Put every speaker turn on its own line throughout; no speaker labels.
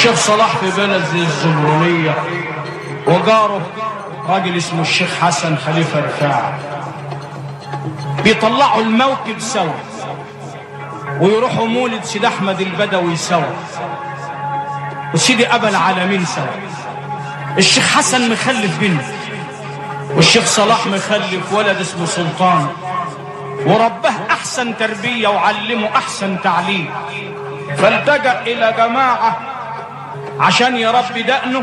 الشيخ صلاح في بلد زي الزمرونية وجاره راجل اسمه الشيخ حسن خليفة رفاعة بيطلعوا الموكب سوا ويروحوا مولد سيد احمد البدوي سوا وسيدي ابا العالمين سوا الشيخ حسن مخلف بنت والشيخ صلاح مخلف ولد اسمه سلطان وربه احسن تربيه وعلمه احسن تعليم فالتجا الى جماعه عشان يربي دقنه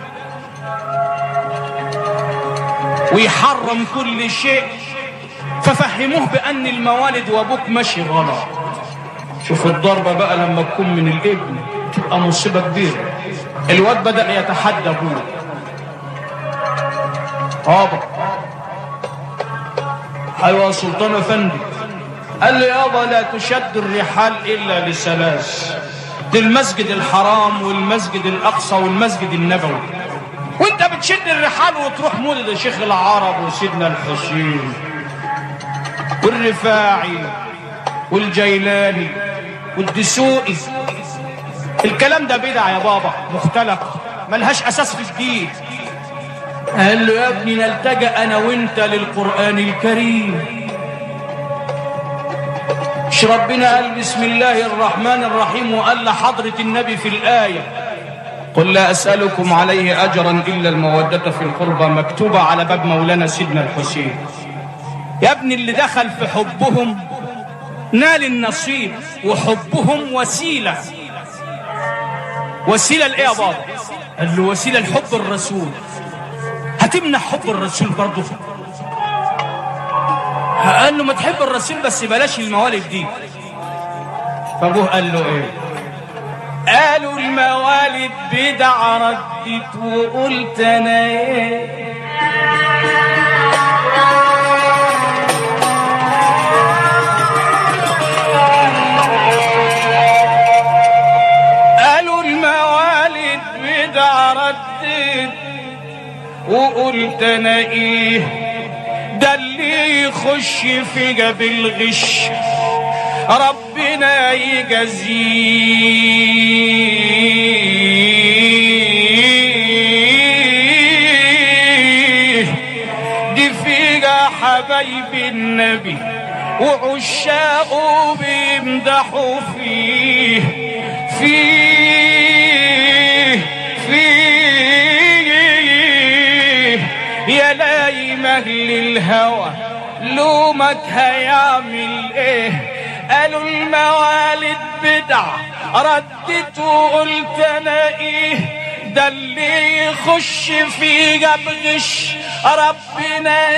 ويحرم كل شيء ففهموه بان الموالد وابوك ماشي غلط شوف الضربه بقى لما تكون من الابن تبقى مصيبه كبيره الواد بدا يتحدى ابوه بابا ايوه يا سلطان افندي قال لي يابا لا تشد الرحال الا لثلاث دي المسجد الحرام والمسجد الاقصى والمسجد النبوي وانت بتشد الرحال وتروح مولد الشيخ العرب وسيدنا الحسين والرفاعي والجيلاني والدسوقي الكلام ده بدع يا بابا مختلق ملهاش اساس في الدين قال له يا ابني نلتجأ انا وانت للقرآن الكريم مش ربنا قال بسم الله الرحمن الرحيم وقال لحضرة النبي في الآية قل لا أسألكم عليه أجرا إلا المودة في القربى مكتوبة على باب مولانا سيدنا الحسين يا ابني اللي دخل في حبهم نال النصيب وحبهم وسيلة وسيلة لإيه يا بابا قال له وسيلة لحب الرسول هتمنع حب الرسول برضه قال له ما تحب الرسول بس بلاش الموالد دي فابوه قال له ايه قالوا الموالد بدع ردت وقلت انا ايه قالوا الموالد بدع ردت وقلت انا ايه ده اللي يخش في جاب الغش ربنا يجازيه دي فيها حبايب النبي وعشاقه بيمدحوا فيه فيه فيه يا لايم اهل الهوى لومك هيعمل ايه قالوا الموالد بدع ردت وقلت انا ايه ده اللي يخش في جاب غش ربنا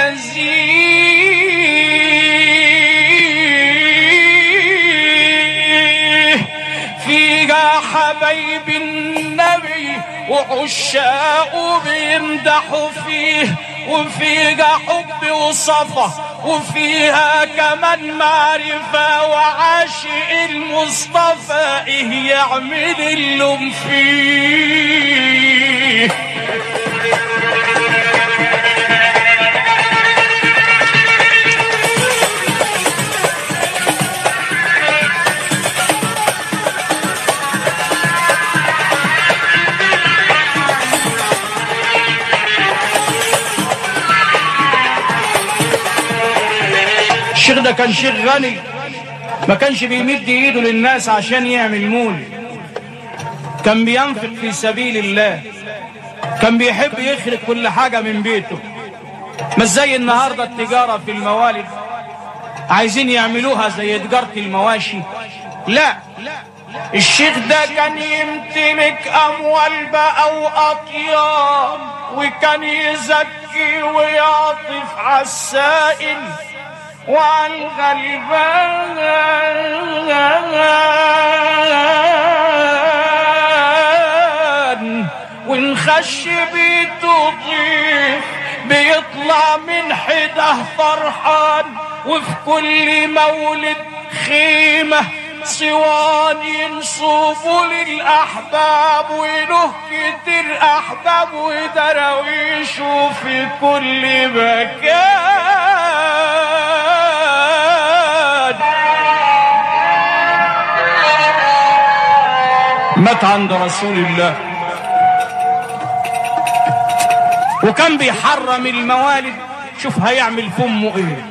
يجازيه فيها حبايب النبي وعشاقه بيمدحوا فيه وفيها حب وصفا وفيها كمان معرفة وعاشق المصطفى ايه يعمل اللوم فيه الشيخ ده كان شيخ غني ما كانش بيمد ايده للناس عشان يعمل مول كان بينفق في سبيل الله كان بيحب يخرج كل حاجة من بيته مش زي النهاردة التجارة في الموالد عايزين يعملوها زي تجارة المواشي لا الشيخ ده كان يمتلك أموال بقى وأطيان وكان يزكي ويعطف على السائل وعن غلبان ونخش بيته ضيف بيطلع من حده فرحان وفي كل مولد خيمة صوان ينصبوا للأحباب وله كتير أحباب ودراويش في كل مكان مات عند رسول الله وكان بيحرم الموالد شوف هيعمل في امه ايه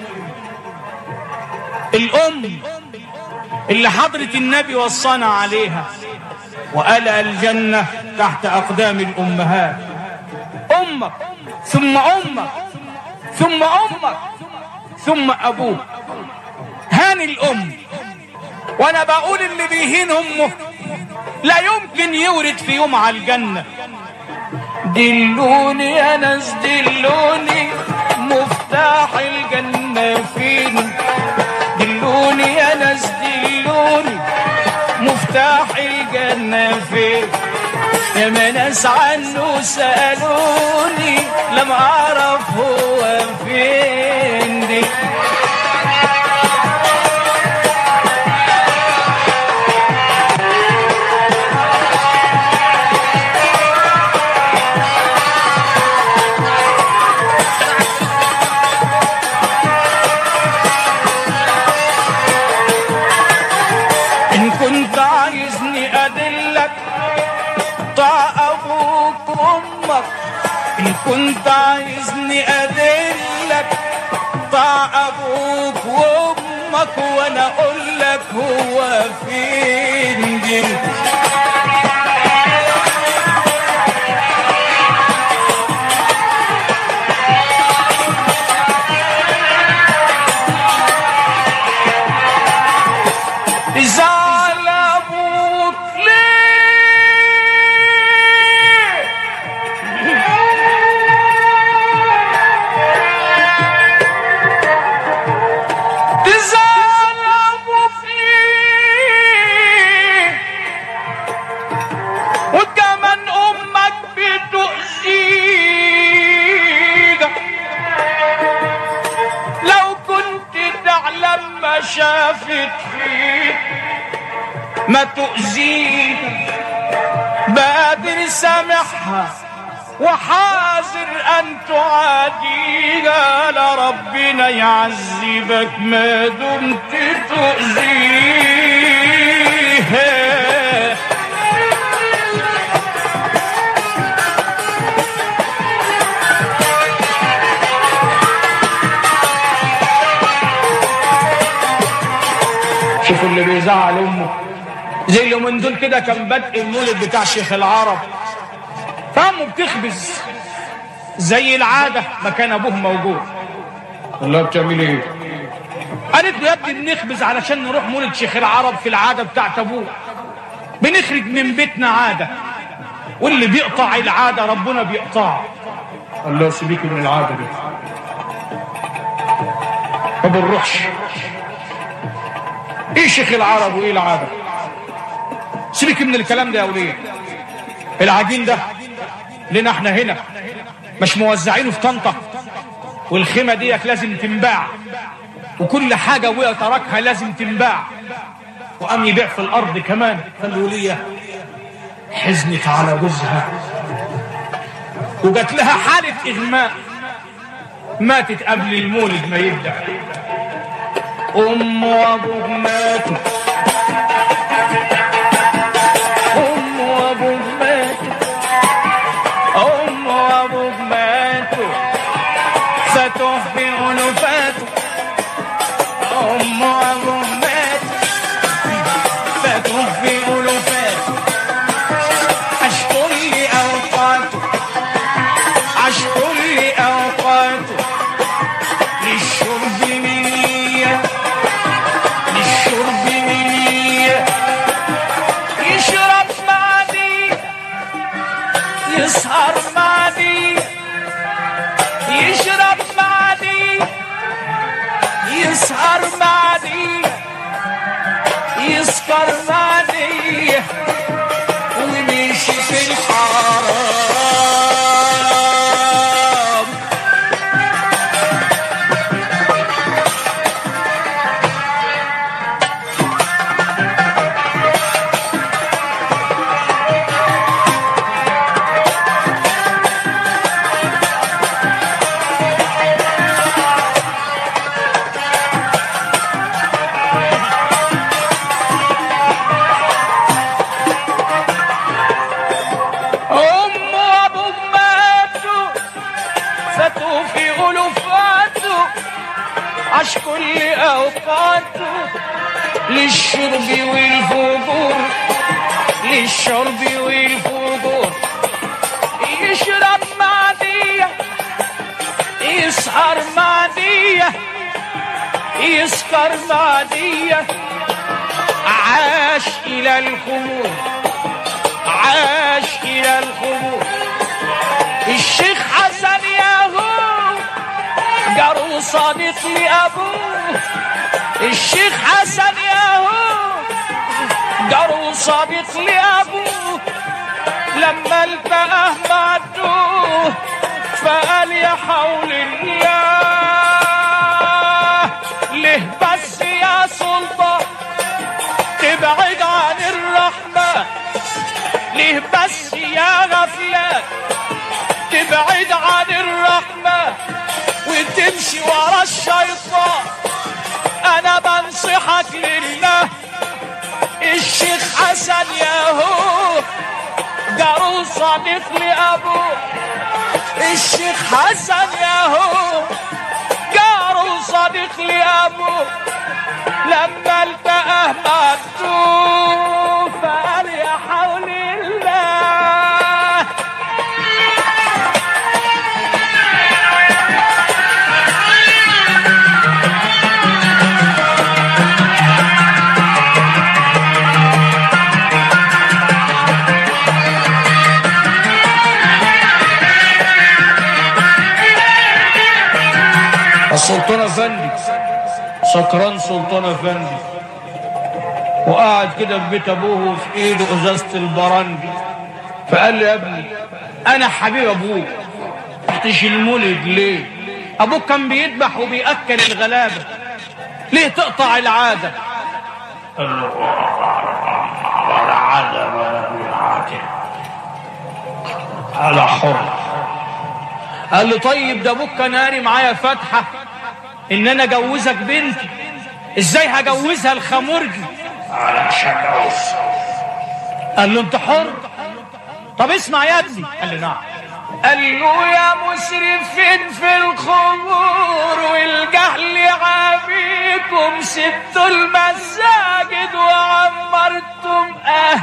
الام اللي حضرة النبي وصانا عليها وقال الجنة تحت أقدام الأمهات أمك ثم أمك ثم أمك ثم أبوك هان الأم وأنا بقول اللي بيهين أمه لا يمكن يورد في يوم على الجنة دلوني يا ناس دلوني مفتاح الجنة فين دلوني يا ناس دلوني مفتاح الجنة فين يا ما ناس عنه سألوني لم أعرف هو فين دي إن كنت عايزني أدلك طاع أبوك وأمك إن كنت عايزني أدلك طاع أبوك وأمك وأنا أقول لك هو فين دي زعل أبوك ليه تزعل أبوك ليه وكمان أمك بتؤذيك لو كنت تعلم ما شافت فيك ما تؤذيك بادر سامحها وحاذر ان تعاديها لربنا يعذبك ما دمت تؤذيها شوفوا اللي بيزعل امه زي اللي من دول كده كان بدء المولد بتاع شيخ العرب فامه بتخبز زي العاده ما كان ابوه موجود الله بتعمل ايه قالت له يا ابني بنخبز علشان نروح مولد شيخ العرب في العاده بتاعت ابوه بنخرج من بيتنا عاده واللي بيقطع العاده ربنا بيقطعه الله سيبيك من العاده دي ما بنروحش ايه شيخ العرب وايه العاده سيبك من الكلام ده يا وليه العجين ده لنا احنا هنا مش موزعينه في طنطا والخيمه ديت لازم تنباع وكل حاجه وهي تركها لازم تنباع وقام يبيع في الارض كمان فالوليه حزنت على جوزها وجات لها حاله اغماء ماتت قبل المولد ما يبدا ام وابوك ماتوا ام وابوك ماتوا ام وابوك ماتوا فاتوا في ألوفاتوا ام وابوك ماتوا فاتوا في ألوفاتوا عشقوا لي اوقاته عشقوا لي اوقاته للشرب منيه للشرب منيه يشرب مع دي يسهر مع دي يشرب مع دي يسهر مع دي يسكر مع دي ويمشي في الحرام أوقاته للشرب والفجور للشرب والفجور يشرب معدية يسهر معدية يسكر معدية عاش إلى الخمور عاش إلى الخمور الشيخ حسن ياهو جارو صديق لأبوه الشيخ حسن ياهو جارو صديق لأبوه لما التقاه معدوه فقال يا حول الله ليه بس يا سلطان تبعد عن الرحمن ليه بس يا غفلان تبعد عن الرحمن وتمشي ورا الشيطان انا بنصحك لله الشيخ حسن ياهو جارو صديق لابوه الشيخ حسن ياهو جارو صديق لابوه لما التقاه مكتوب فقال يا حول الله السلطان افندي سكران سلطان افندي وقعد كده في بيت ابوه وفي ايده ازازه البرندي فقال لي يا ابني انا حبيب ابوك تحتش المولد ليه ابوك كان بيذبح وبياكل الغلابه ليه تقطع العاده قال له ولا عاده ولا عاده على حر قال له طيب ده ابوك كان قاري معايا فاتحه ان انا اجوزك بنتي ازاي هجوزها الخمرجي علشان اجوز قال له انت حر طب اسمع يا ابني قال له نعم قال له يا مسرفين في الخمور والجهل عابيكم سبتوا المساجد وعمرتم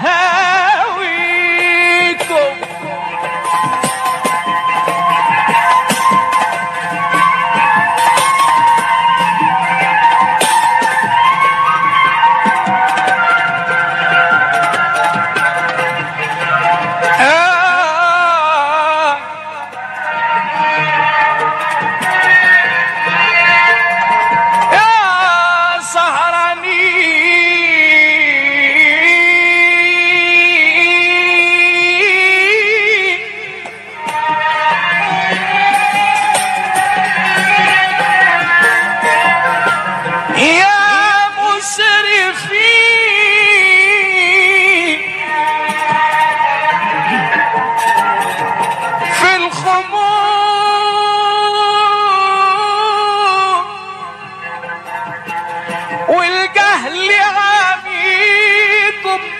اهاويكم آه يا سهراني يا مسرفين في الخمور والجهل عميكم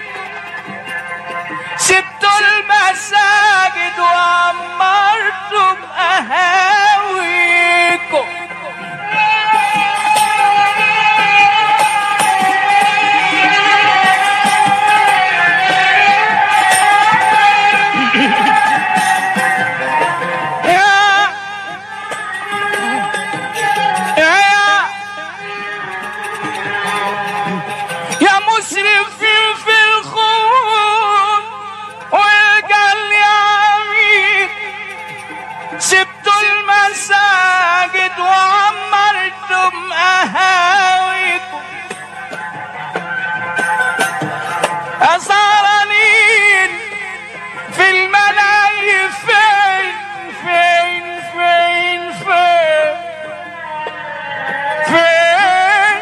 سبتوا المساجد وعمرتم أهاويكم يا يا يا مسرفين في الخون والقل يا عميد سبتوا المساجد وعمرتم أهاويكم أسرانين في الملاهي فين فين فين فين فين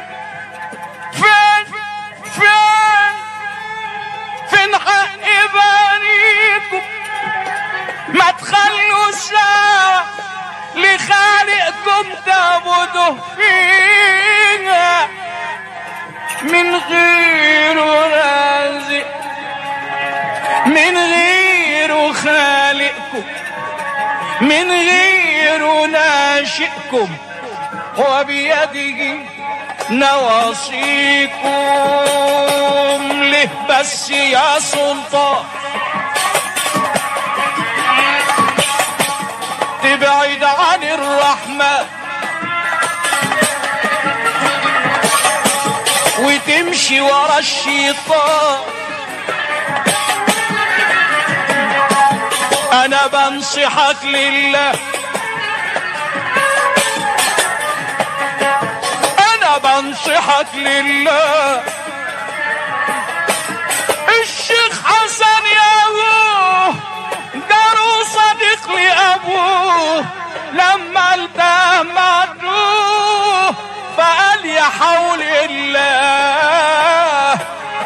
فين فين فين حق بنيكم ما تخلوا ساعة لخالقكم تعبدوا فيها من غير رازق من غير خالقكم من غير ناشئكم وبيده نواصيكم له بس يا سلطان تبعد عن الرحمة وتمشي ورا الشيطان انا بنصحك لله انا بنصحك لله الشيخ حسن يا ابوه جاره صديق لابوه لما التاه مدوه فقال يا حول الله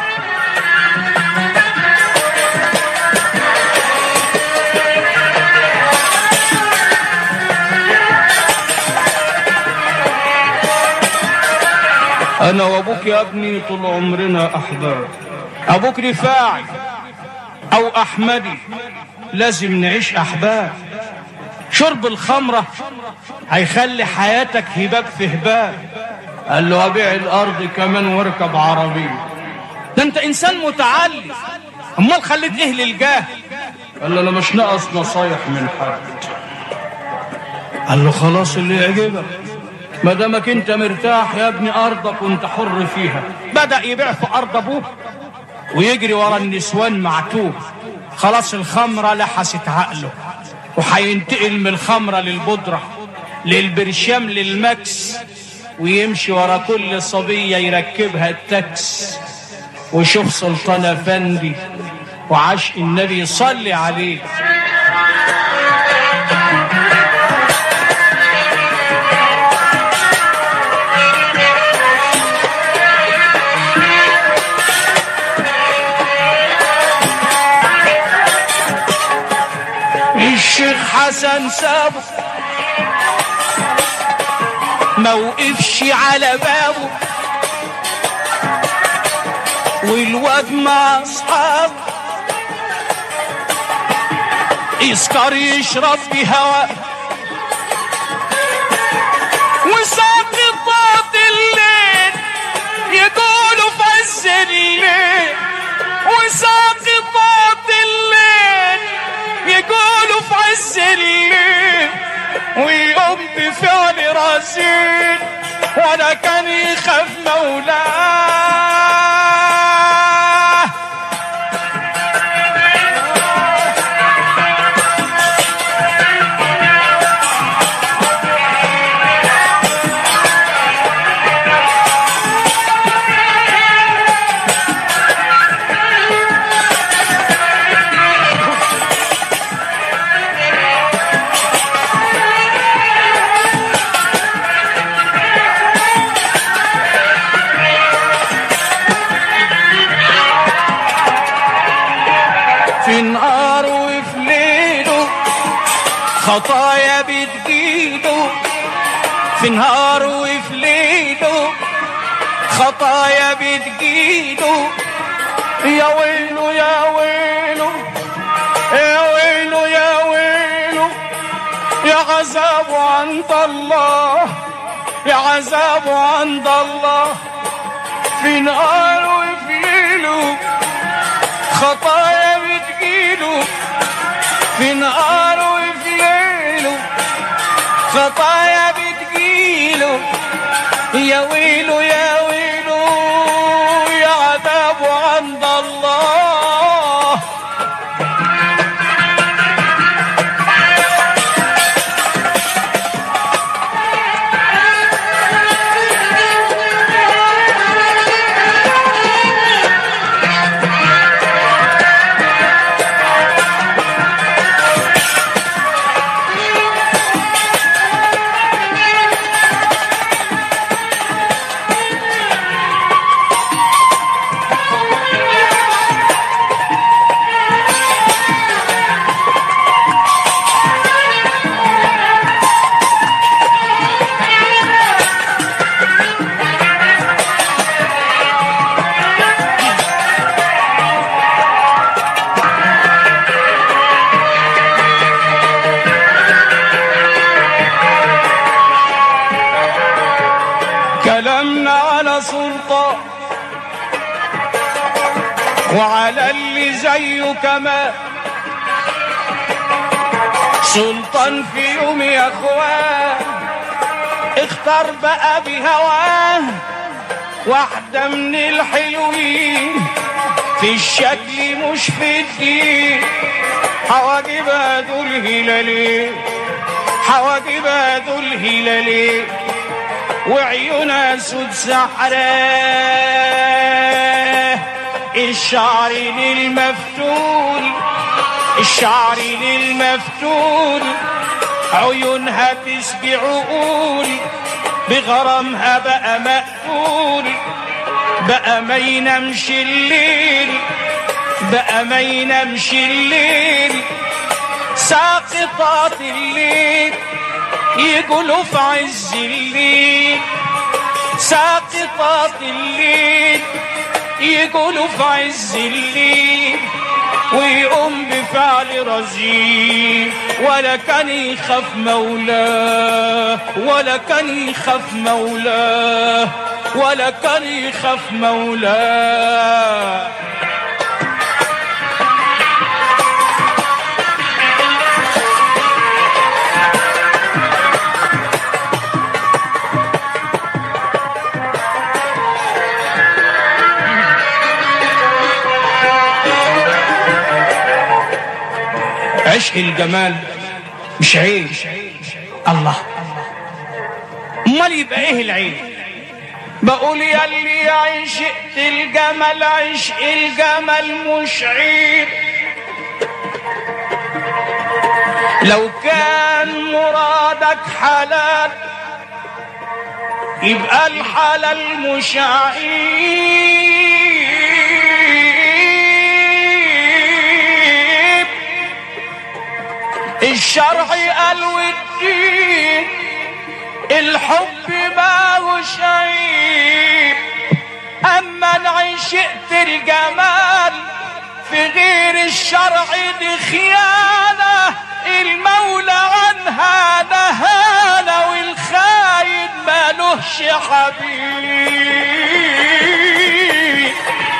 انا وابوك يا ابني طول عمرنا احباب ابوك رفاعي او احمدي لازم نعيش احباب شرب الخمرة هيخلي حياتك هباب في هباب قال له ابيع الارض كمان واركب عربية ده انت انسان متعلم امال خليت ايه للجاه قال له انا مش ناقص نصايح من حد قال له خلاص اللي يعجبك ما دامك انت مرتاح يا ابني ارضك وانت حر فيها بدا يبيع في ارض ابوه ويجري ورا النسوان معتوه خلاص الخمره لحست عقله وهينتقل من الخمره للبودره للبرشام للمكس ويمشي ورا كل صبيه يركبها التاكس وشوف سلطان افندي وعشق النبي صلي عليه الشيخ حسن سابه ما وقفش على بابه والواد مع اصحابه يسكر يشرب بهواء وساقطات الليل يقولوا في عز الليل وساقطات الليل يقولوا في عز الليل ويقوم بفعل رزين ولا كان يخاف مولاه في نهار وفي ليله خطايا بتجيله في نهار وفي ليله خطايا بتجيله يا ويله يا ويله يا ويله يا ويله يا عذابه عند الله يا عذابه عند الله في نهار وفي ليله خطايا بتجيله في نهار وفي ليله خطايا بتجيله يا ويله يا ويله يا عذابه عند الله سلطان وعلى اللي زيه كمان سلطان في يوم يا اخوان اختار بقى بهواه واحدة من الحلوين في الشكل مش في الدين حواجبها دول هلالين حواجبها دول هلالين وعيونها سود سحراه الشعر للمفتون الشعر للمفتون عيونها تسبي عقول بغرامها بقى مقفول بقى ما ينامش الليل بقى ما ينامش الليل ساقطات الليل يقولوا في عز الليل ساقطات الليل يقولوا في عز الليل ويقوم بفعل رجيم ولا كان يخاف مولاه ولا كان يخاف مولاه ولا كان يخاف مولاه عشق الجمال مش عيب الله امال يبقى ايه العيب بقول يا اللي عشقت الجمل عشق الجمل مش عيب لو كان مرادك حلال يبقى الحلال مش عيب الشرع قال والدين الحب ما هوش عيب اما ان عشقت الجمال في غير الشرع دي خيانة المولى عنها نهانا والخاين مالهش حبيب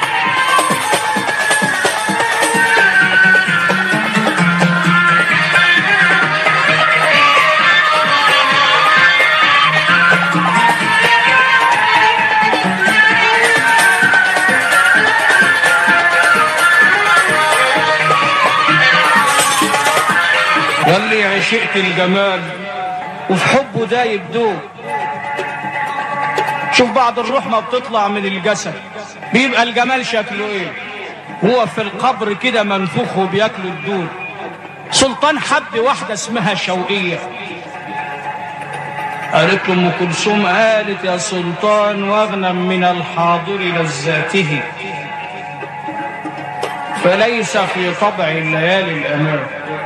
واللي عشقت الجمال وفي حبه ده يبدوه شوف بعض الروح ما بتطلع من الجسد بيبقى الجمال شكله ايه هو في القبر كده منفوخ وبياكل الدود سلطان حب واحدة اسمها شوقية قالت له ام كلثوم قالت يا سلطان واغنم من الحاضر لذاته فليس في طبع الليالي الامان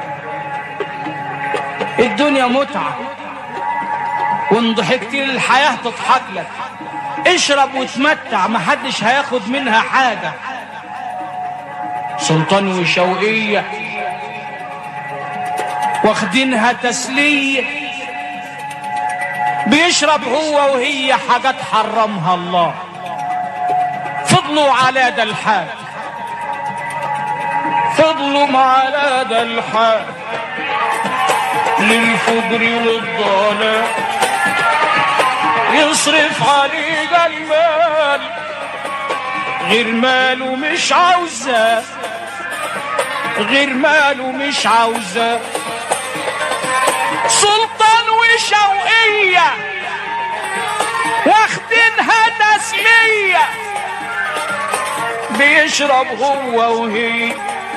الدنيا متعة وان ضحكت الحياة تضحك لك اشرب وتمتع محدش هياخد منها حاجة سلطان وشوقية واخدينها تسلية بيشرب هو وهي حاجات حرمها الله فضلوا على ده الحال فضلوا على ده الحال للفجر والضلال يصرف عليه المال غير ماله مش عاوزة غير ماله مش عاوزة سلطان وشوقية واخدينها تسلية بيشرب هو وهي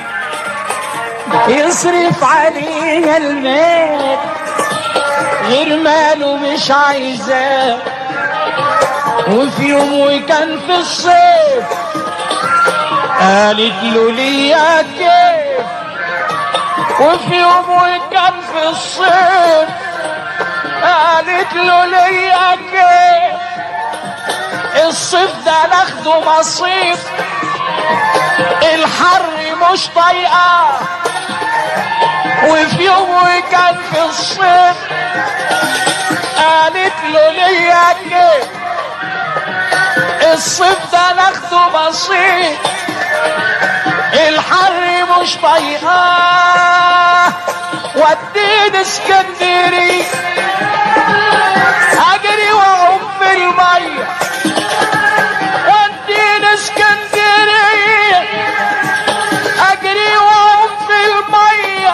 يصرف عليها المال غير ماله مش عايزاه وفي يوم وكان في الصيف قالت له ليا كيف وفي يوم وكان في الصيف قالت له ليا كيف الصيف ده ناخده مصيف الحر مش طايقه وفي يوم وكان في الصيف قالت له ليا كيف الصيف ده ناخده بسيط الحر مش طايقاه وديني اسكندريه اجري واعوم في الميه وديني اسكندريه اجري واعوم في الميه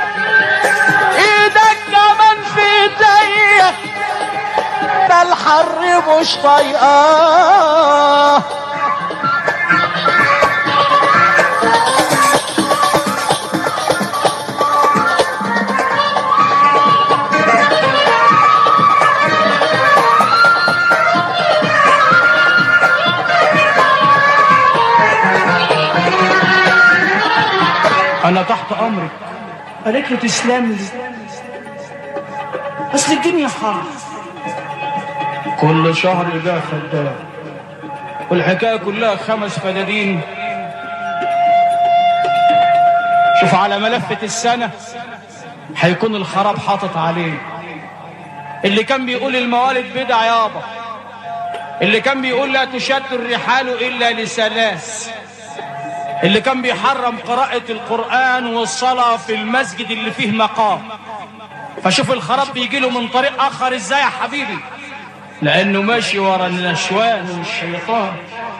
ايدك كمان في ايديا ده الحر مش طايقاه
انا تحت امرك قالت له تسلم لي اصل الدنيا حر كل شهر ده خدام والحكايه كلها خمس فدادين شوف على ملفة السنة هيكون الخراب حاطط عليه اللي كان بيقول الموالد بدع يابا اللي كان بيقول لا تشد الرحال إلا لثلاث اللي كان بيحرم قراءة القرآن والصلاة في المسجد اللي فيه مقام فشوف الخراب بيجي له من طريق آخر ازاي يا حبيبي لأنه ماشي ورا النشوان والشيطان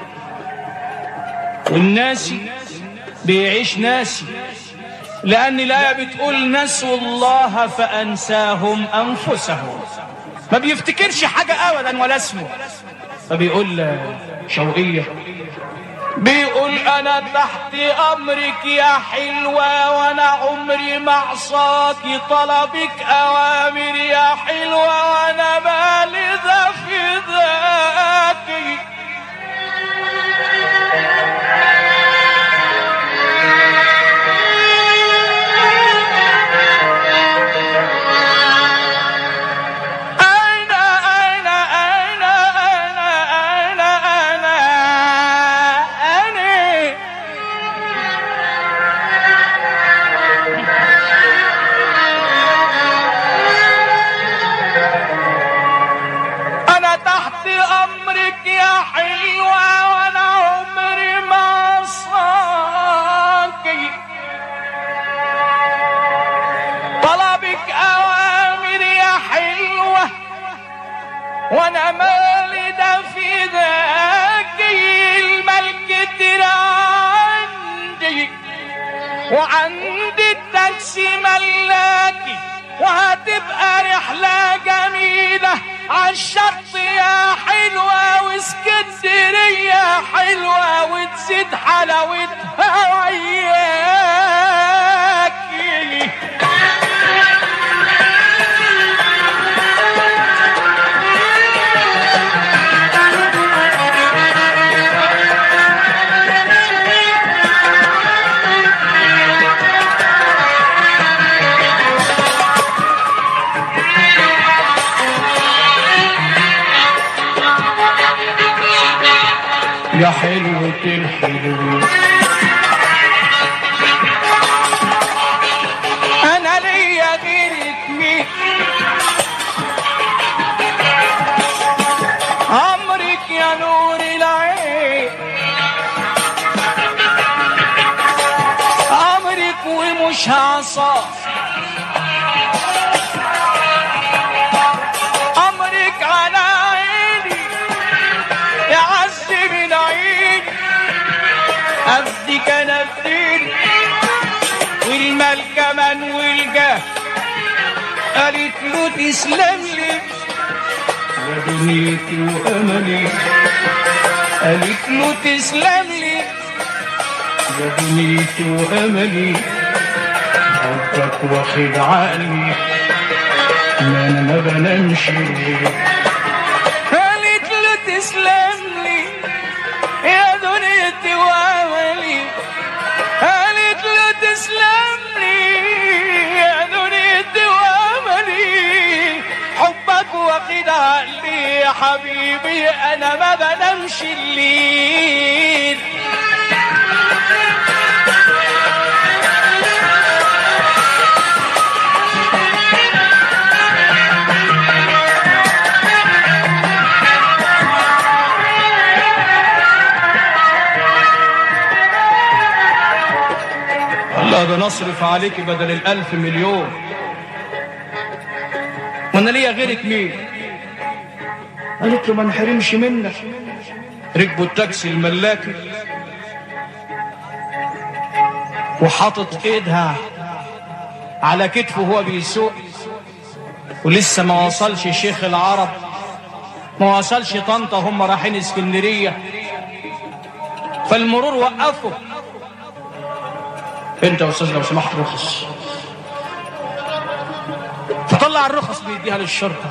والناسي بيعيش ناسي لأن الآية بتقول نسوا الله فأنساهم أنفسهم ما بيفتكرش حاجة أبدا ولا اسمه فبيقول شوقية بيقول انا تحت امرك يا حلوة وانا عمري ما عصاكي طلبك اوامر يا حلوة وانا بالذة في ذاكي أين أين أين أين أين أنا أنا أنا تحت أمرك يا حلوة وأنا عمري ما صاكي طلبك أوامر يا حلوة وانا مالي ده في ذاك الملك ترى عندي وعندي التاكسي ملاكي وهتبقى رحلة جميلة عالشط يا حلوة واسكندرية حلوة وتزيد حلاوتها وياكي يا حلوة الحلوين أنا ليا غيرك مين عمرك يا نور العين عمرك ومش هعصى عمرك على عيني يا عز من عيني أفديك أنا بديني والمال كمان والجاه قالت له تسلم لي يا دنيتي وأملي قالت له تسلم لي يا دنيتي وأملي حبك واخد عقلي ما أنا ما بنامش قالت له تسلم لي يا دنيتي وأملي قالت له تسلم لي يا دنيتي وأملي حبك واخد عقلي يا حبيبي أنا ما بنامش الليل بنصرف عليك بدل الألف مليون وانا ليا غيرك مين قالت له ما نحرمش منك ركبوا التاكسي الملاكي وحاطط ايدها على كتفه وهو بيسوق ولسه ما وصلش شيخ العرب ما وصلش طنطا هم رايحين اسكندريه فالمرور وقفوا انت يا استاذ لو سمحت رخص فطلع الرخص بيديها للشرطه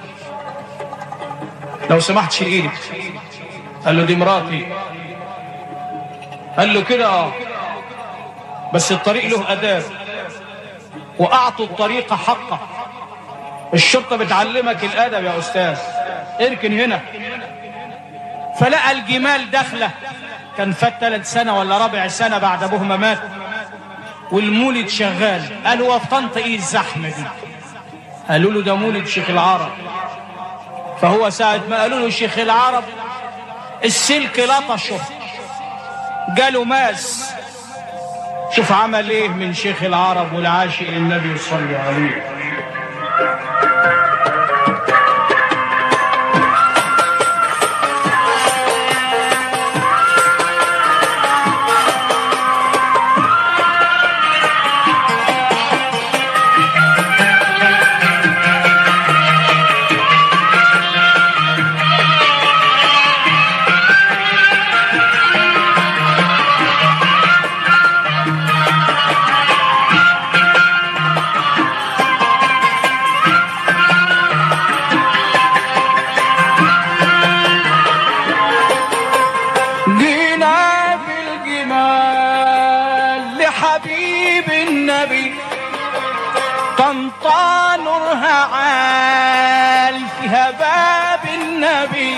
لو سمحت شيل ايدك قال له دي مراتي قال له كده اه بس الطريق له اداب واعطوا الطريق حقه الشرطه بتعلمك الادب يا استاذ اركن هنا فلقى الجمال داخله كان فات ثلاث سنه ولا ربع سنه بعد ابوه ما مات والمولد شغال قال هو في طنطا ايه الزحمه دي قالوا له ده مولد شيخ العرب فهو ساعة ما قالوا له شيخ العرب السلك لطشه جاله ماس شوف عمل ايه من شيخ العرب والعاشق النبي صلى عليه جينا بالجمال لحبيب النبي طنطا نورها عال فيها باب النبي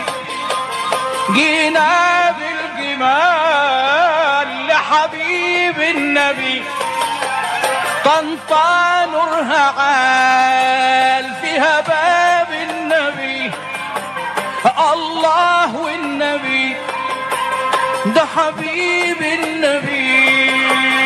جينا بالجمال لحبيب النبي طنطا نورها عال فيها باب النبي الله والنبي ده حبيب النبي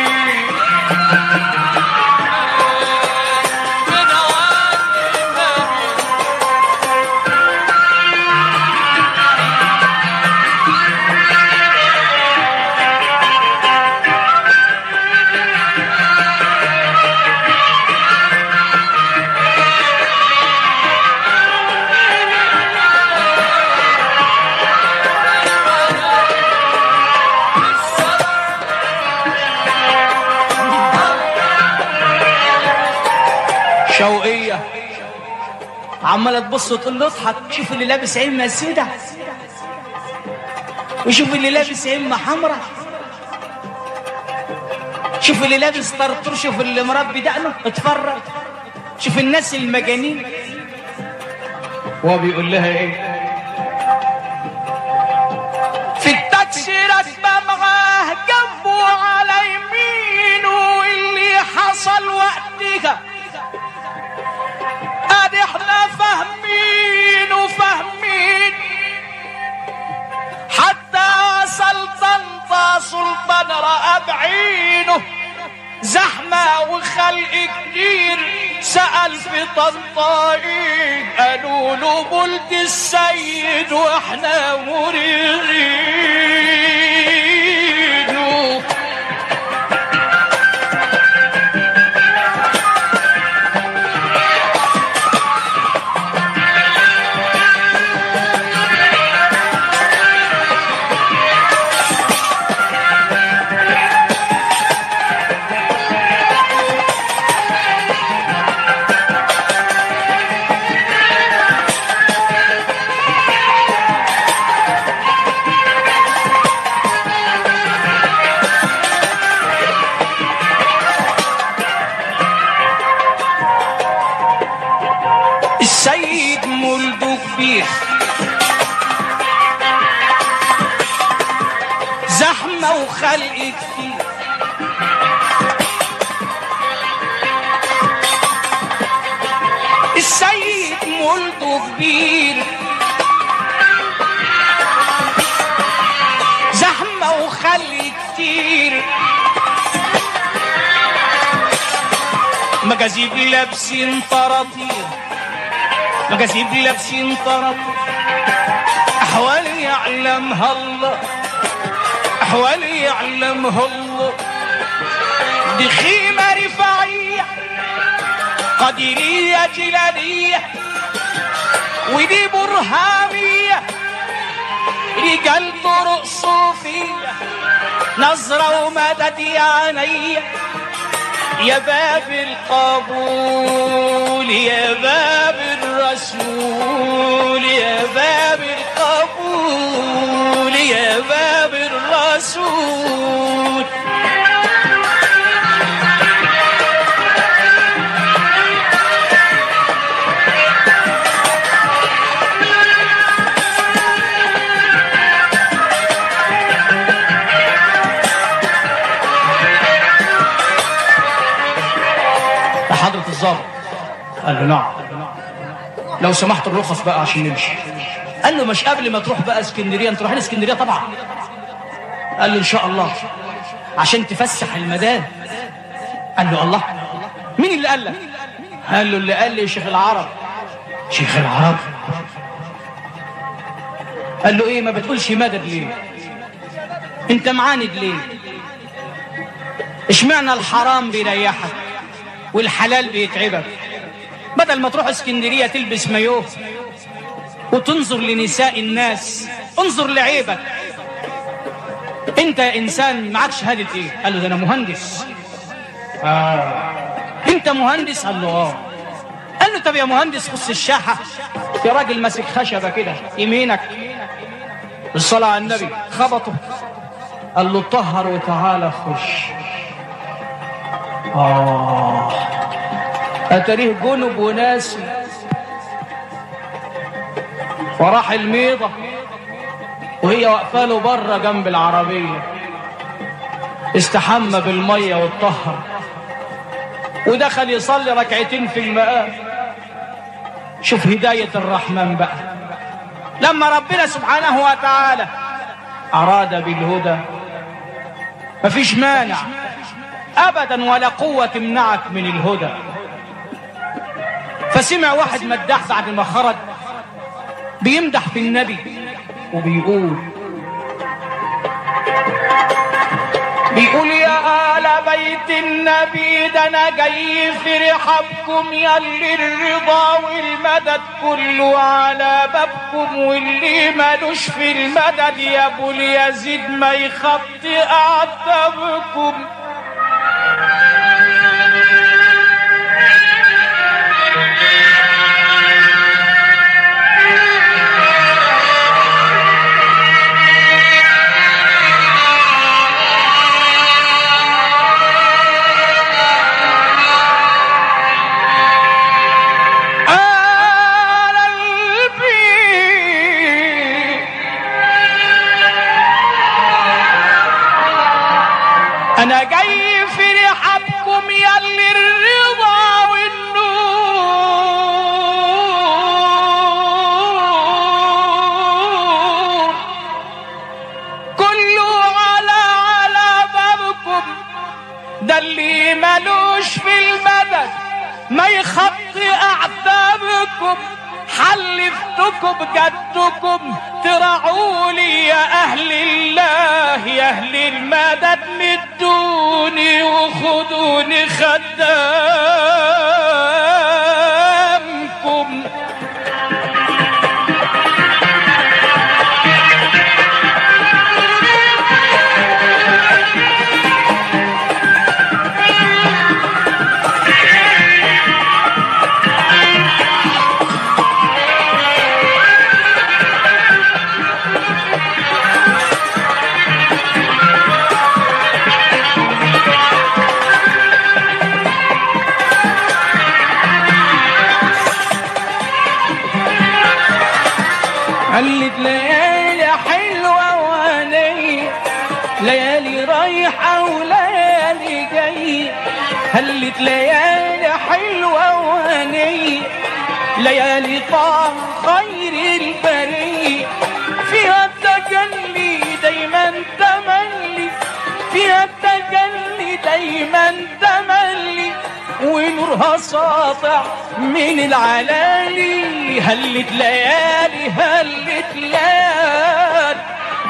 شوقية عمالة تبص تقول له اضحك شوف اللي لابس عمة سودة وشوف اللي لابس عمة حمراء شوف اللي لابس طرطور شوف اللي مربي دقنه اتفرج شوف الناس المجانين وهو بيقول لها ايه في التاكسي راكبه معاه جنبه على يمينه واللي حصل وقتها ادي احنا فاهمين وفاهمين حتى وصل طنطا سلطان رأى بعينه زحمة وخلق كتير سأل في طنطا ايه قالوا له بلد السيد واحنا مريضينه السيد مولده كبير زحمة وخلق كتير السيد مولده كبير زحمة وخلق كتير مجاذيب لابسين طراطير مجاذيب لابسين طراطير أحوال يعلمها الله أحوال يعلمها الله دي خيمة رفاعية قديرية جلالية ودي برهامية رجال طرق صوفية نظرة ومدد يا عينيا يا باب القبول يا باب الرسول يا باب القبول يا باب الرسول يا حضرة الظابط قال له نعم لو سمحت الرخص بقى عشان نمشي قال له مش قبل ما تروح بقى اسكندريه انت رايحين اسكندريه طبعا قال له ان شاء الله عشان تفسح المدام قال له الله مين اللي قال لك قال له اللي قال لي شيخ العرب شيخ العرب قال له ايه ما بتقولش مدد ليه انت معاند ليه اشمعنى الحرام بيريحك والحلال بيتعبك بدل ما تروح اسكندريه تلبس مايوه وتنظر لنساء الناس انظر لعيبك انت انسان معك شهاده ايه قال له ده انا مهندس آه. انت مهندس قال له اه قال له طب يا مهندس خص الشاحه في راجل ماسك خشبه كده يمينك الصلاه على النبي خبطه قال له طهر وتعالى خش آه أتريه جنب وناسي وراح الميضة وهي واقفة له بره جنب العربية استحمى بالمية واتطهر ودخل يصلي ركعتين في المقام شوف هداية الرحمن بقى لما ربنا سبحانه وتعالى أراد بالهدى مفيش مانع ابدا ولا قوه تمنعك من الهدى فسمع واحد مداح بعد ما خرج بيمدح في النبي وبيقول بيقول يا آل بيت النبي ده أنا جاي في رحابكم يلي الرضا والمدد كله على بابكم واللي مالوش في المدد يا أبو اليزيد ما يخطي أعتابكم آل البيت انا جاي في رحابكم يلي الرضا والنور كله على على بابكم ده اللي ملوش في المدد ما يخطي اعتابكم حلفتكم بجدكم ترعولي يا اهل الله يا اهل المدد مدوني وخدوني خدامكم قلت ليالي حلوة وانية ليالي رايحة وليالي جاية هلت ليالي حلوة وانية ليالي طعم خير البرية فيها التجلي دايما تملي فيها التجلي دايما تملي ونورها ساطع من العلالي هلت ليالي هلت ليالي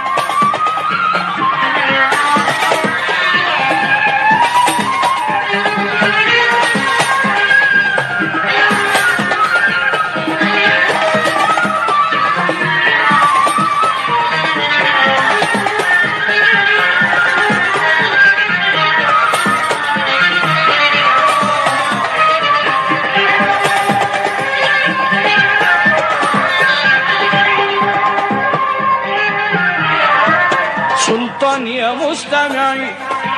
سلطان يا مستمعي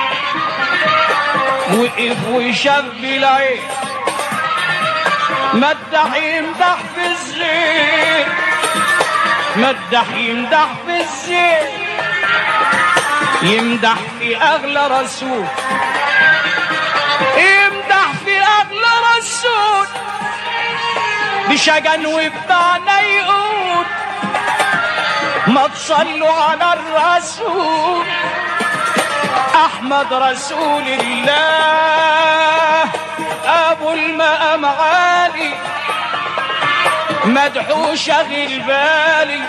وقف وشاف بالعين مدح يمدح في الزين مدح يمدح في الزين يمدح في اغلى رسول يمدح في اغلى رسول بشجن وبمعنى يقول ما تصلوا على الرسول احمد رسول الله ابو المقام عالي مدحو شغل بالي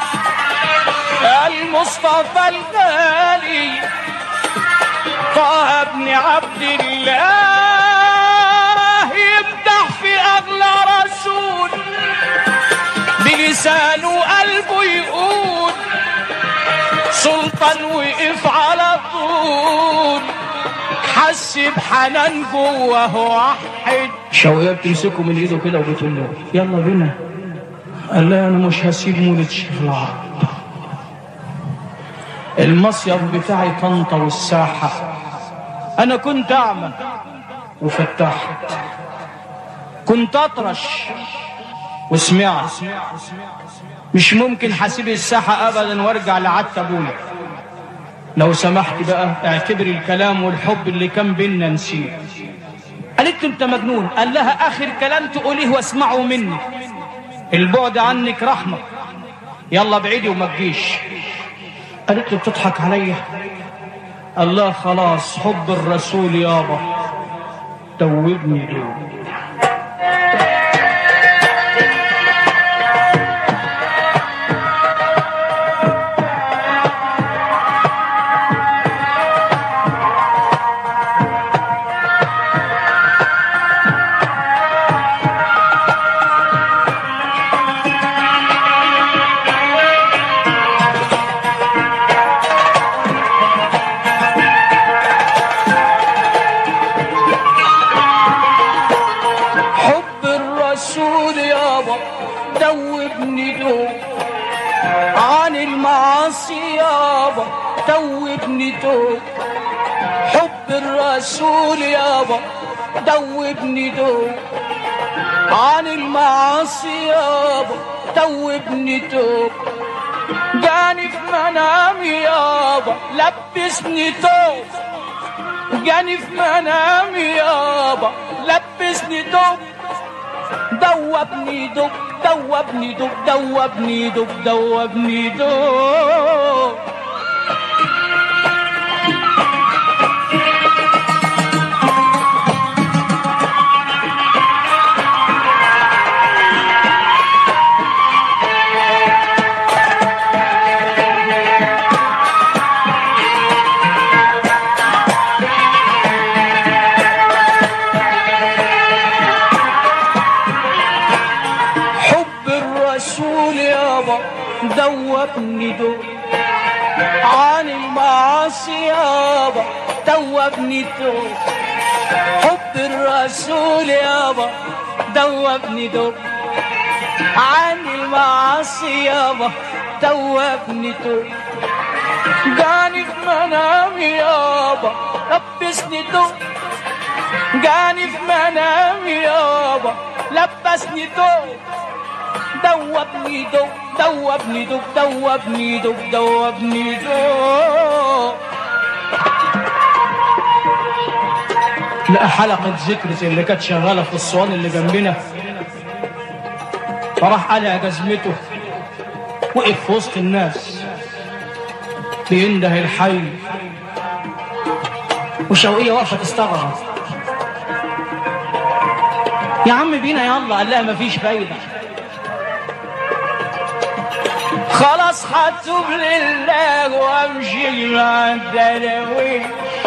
المصطفى الغالي طه ابن عبد الله يمدح في اغلى رسول بلسانه قلبه يقول سلطان وقف على طول حس بحنان جوه واحد شوقية بتمسكه من ايده كده وبتقول له يلا بينا قال لها انا مش هسيب مولد شيخ العرب المصيف بتاعي طنطا والساحة انا كنت اعمى وفتحت كنت اطرش وسمعت مش ممكن حسيب الساحة ابدا وارجع لعدت ابويا لو سمحت بقى اعتبر الكلام والحب اللي كان بينا نسيه قالت له انت مجنون قال لها اخر كلام تقوليه واسمعه مني البعد عنك رحمة يلا بعيدي وما تجيش قالت له بتضحك عليا قال لها خلاص حب الرسول يابا توبني دوب حب الرسول يابا دوبني دوب عن المعاصي يابا دوبني دوب حب الرسول يابا دوبني دوب عن المعاصي يابا دوبني دوب جاني في منامي يابا لبسني توب جاني في منامي يابا لبسني دوب دوبني دوب دوبني دوب دوبني دوب دوبني دوب حب الرسول يابا دوبني دوب عن المعاصي يابا دوبني دوب حب الرسول يابا دوبني دوب عن المعاصي يابا دوبني دوب جاني في منامي يابا لبسني دوب جاني في منامي يابا لبسني دوب دوبني دوب دوبني دوب دوبني دوب دوبني دوب لقى حلقة ذكر زي اللي كانت شغالة في الصوان اللي جنبنا فراح قلع جزمته وقف في وسط الناس بينده الحي وشوقية واقفة تستغرب يا عم بينا يلا قال لها مفيش فايدة خلاص هتوب لله وامشي مع الدراويش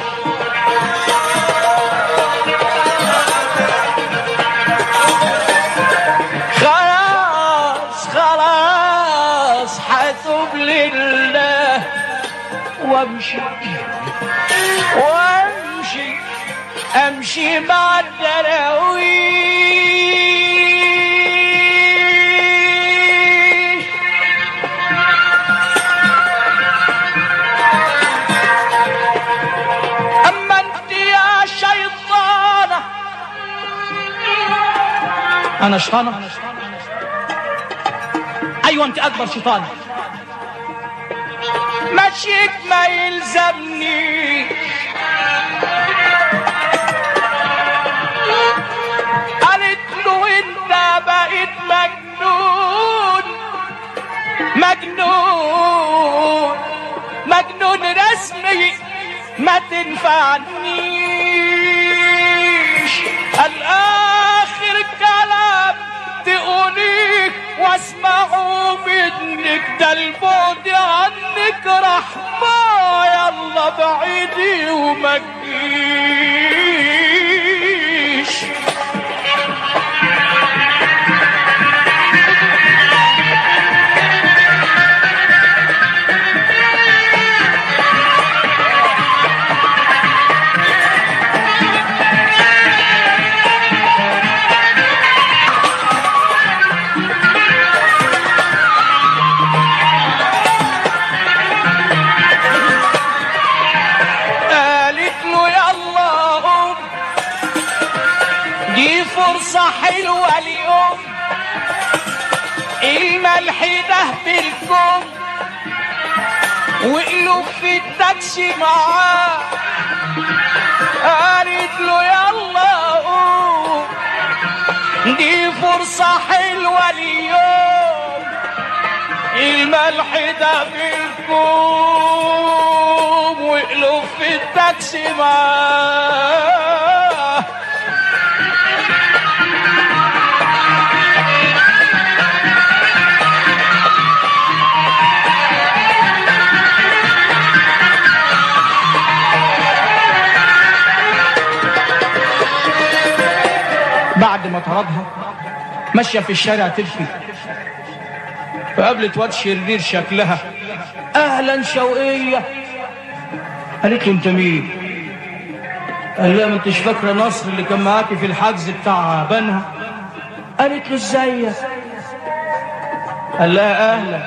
خلاص خلاص هتوب لله وامشي وامشي امشي مع الدراويش اما انت يا شيطانه انا شيطانه ايوه انت اكبر شيطانه مشيك ما يلزمني قالت له انت بقيت مجنون مجنون مجنون رسمي ما تنفعنيش الاخر كلام تقوليه واسمعه منك ده البعد عنك رحمة يلا بعيدي وما تجيش قالت له يلا قوم دي فرصة حلوة اليوم الملح ده بالكم وقلوب في التاكسي معاه قالت له يلا قوم دي فرصة حلوة اليوم الملح ده بالكوم وقلوب في التاكسي معاه بعد ما طردها ماشية في الشارع تبكي فقابلت واد شرير شكلها اهلا شوقية قالت له انت مين قال لها ما انتش فاكره نصر اللي كان معاكي في الحجز بتاع بنها قالت له ازيك قال لها اهلا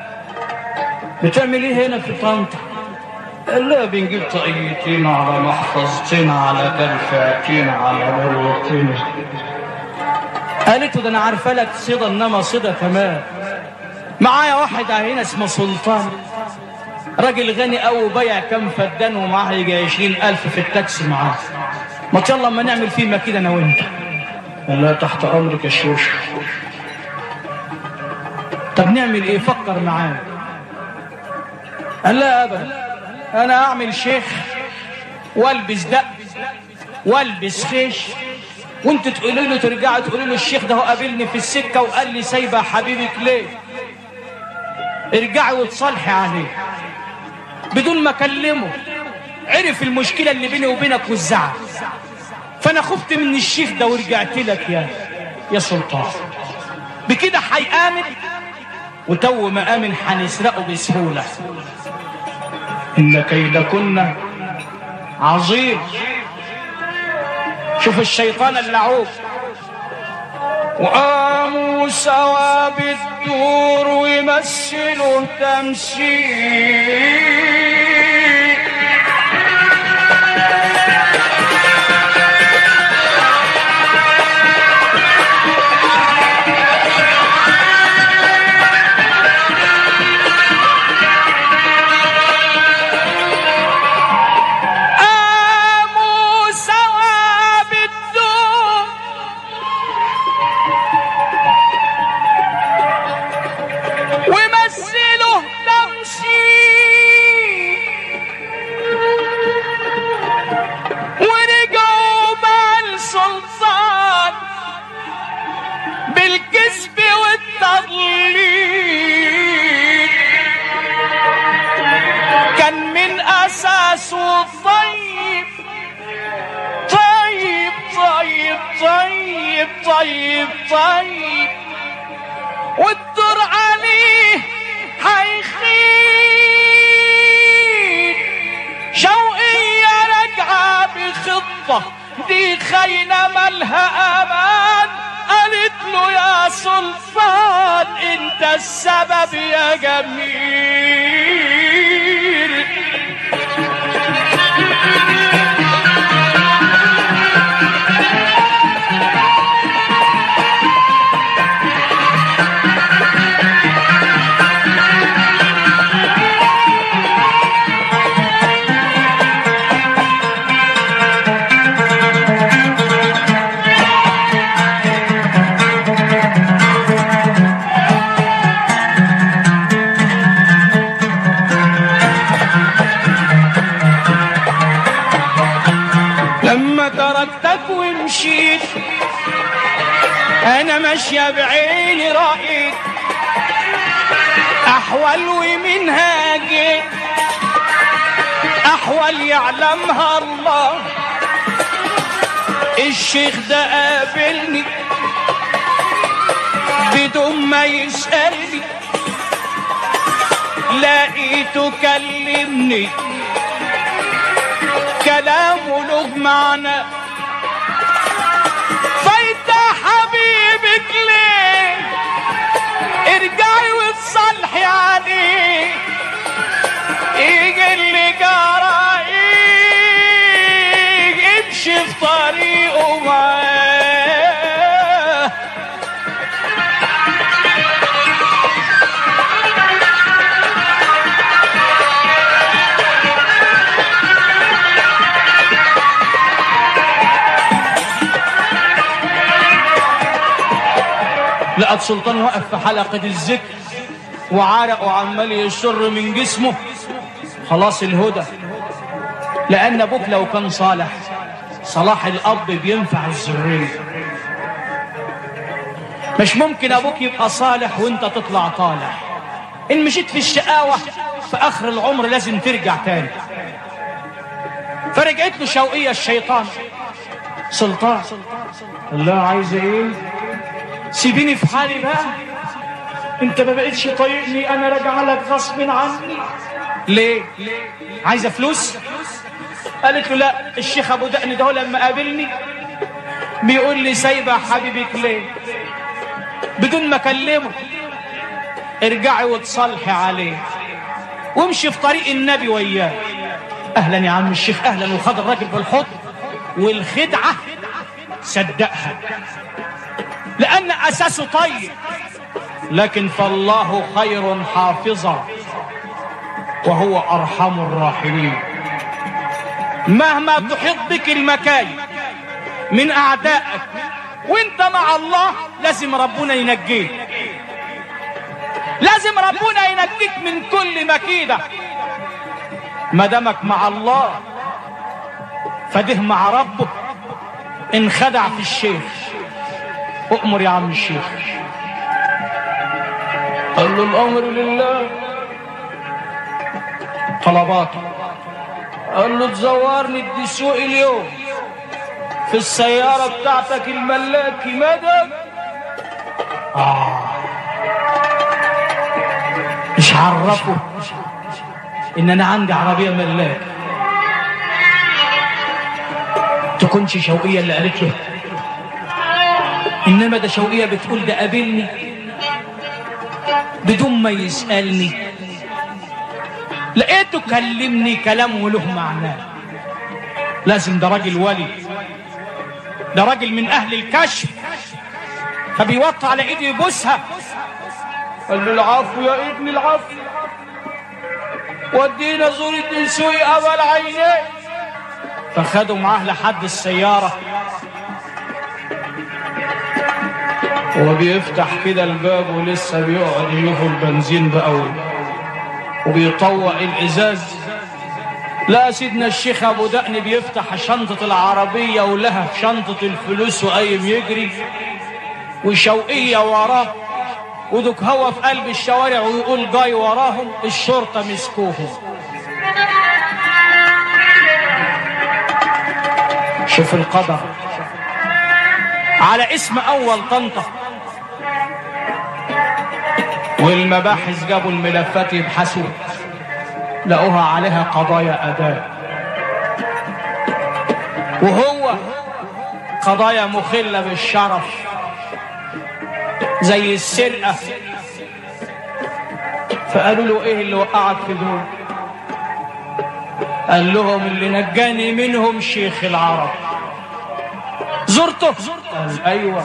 بتعمل ايه هنا في طنطا قال لها بنجيب طاقيتين على محفظتين على كلفاتين على بلوتين قالت له ده انا عارفه لك صيده انما صيده تمام معايا واحد هنا اسمه سلطان راجل غني قوي وبيع كام فدان ومعاه يجي عشرين ألف في التاكسي معاه ما يلا اما نعمل فيه ما كده انا وانت قال لها تحت امرك يا شوش طب نعمل ايه فكر معايا قال لا ابدا انا اعمل شيخ والبس دق والبس خيش وانت تقولي له ترجعي تقولي له الشيخ ده هو قابلني في السكه وقال لي سايبه حبيبك ليه ارجعي وتصالحي عليه بدون ما اكلمه عرف المشكله اللي بيني وبينك والزعل فانا خفت من الشيخ ده ورجعت لك يا يا سلطان بكده هيامن وتو ما امن هنسرقه بسهوله ان كيدكن عظيم شوف الشيطان اللعوب وقاموا سوا بالدور ويمثلوا تمثيل قاموا سوا بالدور ومثلوا تمثيل
صوت طيب طيب طيب طيب طيب طيب والدور عليه هيخيل شوقية راجعة بخطة دي خاينة مالها أمان قالت له يا سلطان انت السبب يا جميل لما تركتك ومشيت انا ماشيه بعيني رأيت احوال ومنها جيت احوال يعلمها الله الشيخ ده قابلني بدون ما يسألني لقيته كلمني كلامه له معنى فايت حبيبك ليه ارجعي وتصلحي عليه يجي اللي جرى يجي امشي في طريقه معاه لقت سلطان وقف في حلقة الذكر وعرق وعمال يشر من جسمه خلاص الهدى لأن أبوك لو كان صالح صلاح الأب بينفع الذرية مش ممكن أبوك يبقى صالح وأنت تطلع طالع إن مشيت في الشقاوة في آخر العمر لازم ترجع تاني فرجعت له شوقية الشيطان سلطان الله عايز ايه سيبيني في حالي بقى انت ما بقتش طايقني انا راجع لك غصب عني ليه عايزه فلوس قالت له لا الشيخ ابو دقن ده هو لما قابلني بيقول لي سايبه حبيبك ليه بدون ما اكلمه ارجعي وتصالحي عليه وامشي في طريق النبي وياه اهلا يا عم الشيخ اهلا وخد الراجل بالحضن والخدعه صدقها لأن أساسه طيب لكن فالله خير حافظا وهو أرحم الراحمين مهما تحيط بك المكايد من أعدائك وانت مع الله لازم ربنا ينجيك لازم ربنا ينجيك من كل مكيدة ما دامك مع الله فده مع ربه انخدع في الشيخ أؤمر يا عم الشيخ قال له الأمر لله طلباته قال له تزورني الدسوق اليوم في السيارة بتاعتك الملاكي مدد آه. مش عرفه ان انا عندي عربية ملاك تكونش شوقية اللي قالت له انما ده شوقية بتقول ده قابلني بدون ما يسألني لقيته كلمني كلامه له معناه لازم ده راجل ولي ده راجل من اهل الكشف فبيوطى على ايده يبوسها قال له العفو يا ابن العفو ودينا زور الدنسوي ابا العينين فخدوا معاه لحد السياره هو بيفتح كده الباب ولسه بيقعد يشوف البنزين بقى وبيطوق الازاز لا سيدنا الشيخ ابو دقن بيفتح شنطة العربية ولها في شنطة الفلوس وقايم يجري وشوقية وراه ودك هو في قلب الشوارع ويقول جاي وراهم الشرطة مسكوهم
شوف القدر على اسم اول طنطا والمباحث جابوا الملفات يبحثوا لقوها عليها قضايا اداء وهو قضايا مخله بالشرف زي السرقه فقالوا له ايه اللي وقعك في دول قال لهم اللي نجاني منهم شيخ العرب زرته قال ايوه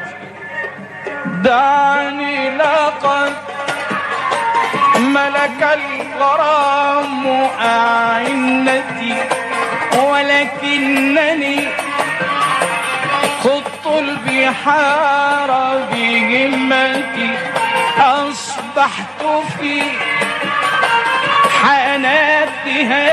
دعني لقد ملك الغرام أعنتي ولكنني خضت البحار بهمتي أصبحت في حناتها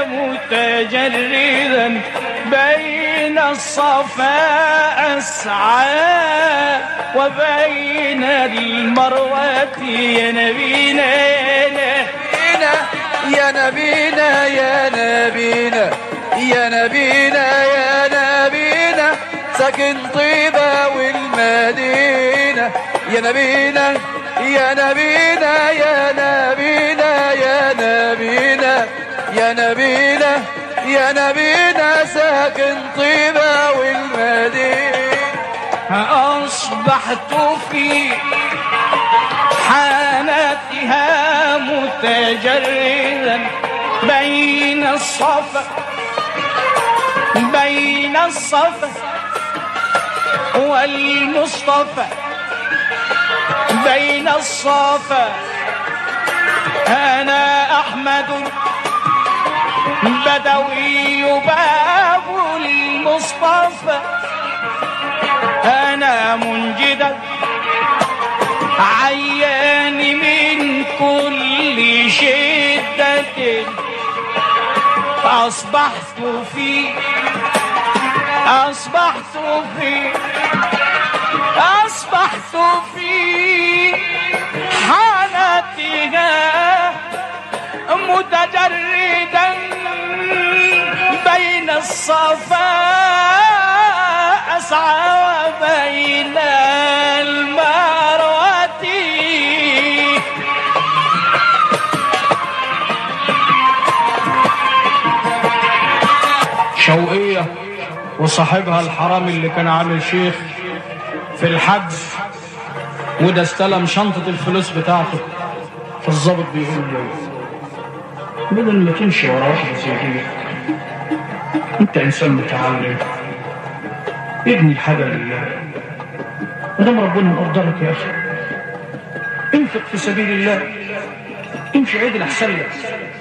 متجردا بين الصفا أسعى وبين المروة يا نبينا
يا نبينا يا نبينا يا نبينا يا نبينا ساكن طيبة والمدينة يا نبينا يا نبينا يا نبينا يا نبينا يا نبينا يا نبينا ساكن طيبة والمدينة
أصبحت في حالتها متجردا بين الصفا بين الصفا والمصطفى بين الصفا أنا أحمد بدوي باب المصطفى أنا منجدا عيان من كل شدة أصبحت في أصبحت في أصبحت في حالتها متجردا بين الصفا أسعى وبين المروة شوقية وصاحبها الحرامي اللي كان عامل شيخ في الحج وده استلم شنطة الفلوس بتاعته فالظابط بيقول له بدل ما تمشي ورا واحدة زي دي انت انسان متعلم ابني الحاجة لله ما دام ربنا مقدرك يا اخي انفق في سبيل الله امشي عدل احسن لك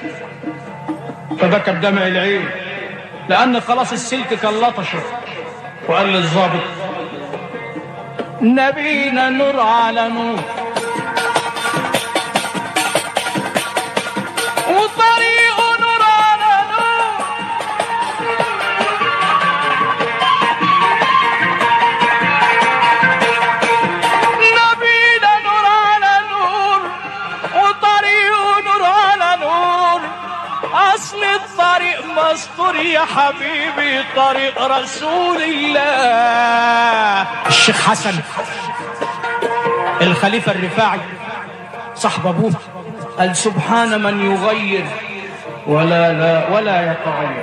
فبكى بدمع العين لان خلاص السلك كان لطشه وقال للظابط نبينا نور على نور وطريق نور على نور نبينا نور على نور وطريق نور على نور اصل الطريق مستور يا حبيبي طريق رسول الله الشيخ حسن الخليفة الرفاعي صاحب ابوه قال سبحان من يغير ولا لا ولا يتغير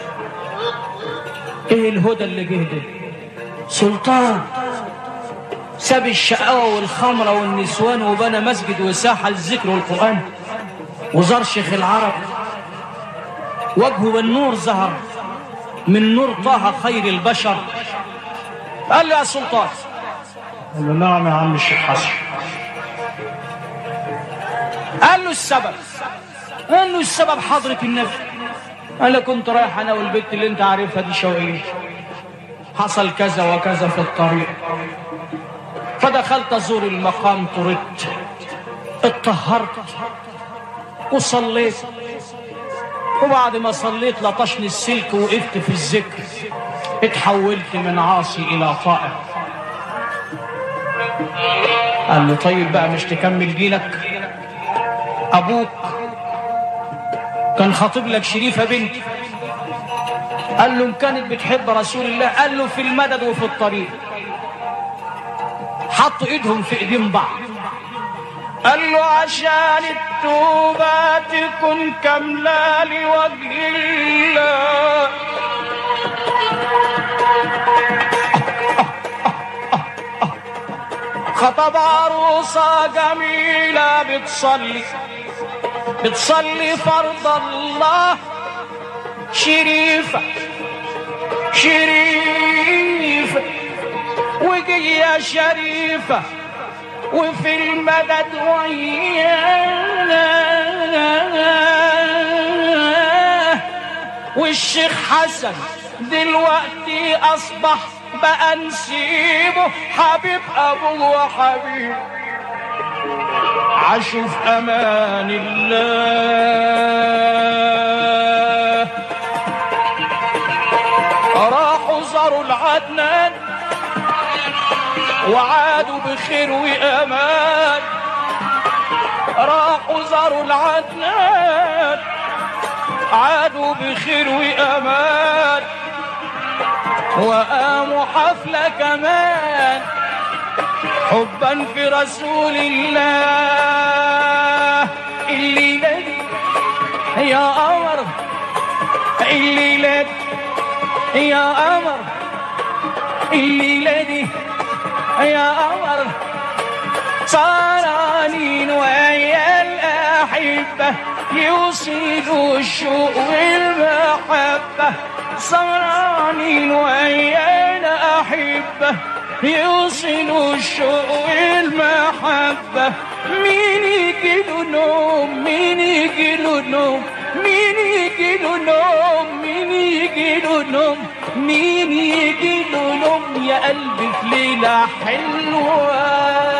ايه الهدى اللي جه ده سلطان ساب الشقاوة والخمرة والنسوان وبنى مسجد وساحة للذكر والقرآن وزار شيخ العرب وجهه بالنور ظهر من نور طه خير البشر قال له يا سلطان قال له نعم يا عم الشيخ حسن قال له السبب قال له السبب حضرة النبي قال له كنت رايح انا والبنت اللي انت عارفها دي شوقية حصل كذا وكذا في الطريق فدخلت ازور المقام طردت اتطهرت وصليت وبعد ما صليت لطشني السلك وقفت في الذكر اتحولت من عاصي الى طائع قال له طيب بقى مش تكمل دينك ابوك كان خاطب لك شريفه بنتي قال له ان كانت بتحب رسول الله قال له في المدد وفي الطريق حطوا ايدهم في ايدين بعض قال له عشان التوبة تكون كاملة لوجه الله خطب عروسة جميلة بتصلي بتصلي فرض الله شريفة شريفة وجية شريفة وفي المدد ويانا والشيخ حسن دلوقتي اصبح بقى نسيبه حبيب ابوه وحبيب عاشوا في امان الله راحوا زاروا العدنان وعادوا بخير وامان راحوا زاروا العدنان عادوا بخير وامان وقاموا حفلة كمان حبا في رسول الله الليلة دي يا قمر الليلة دي يا قمر الليلة دي يا قمر سهرانين ويا الأحبة يوصلوا الشوق والمحبة سهرانين ويا الأحبة يوصلوا الشوق والمحبة مين يجيله نوم مين يجيله نوم مين يجيله نوم مين يجيله نوم مين يجيله نوم يا قلبي في ليلة حلوة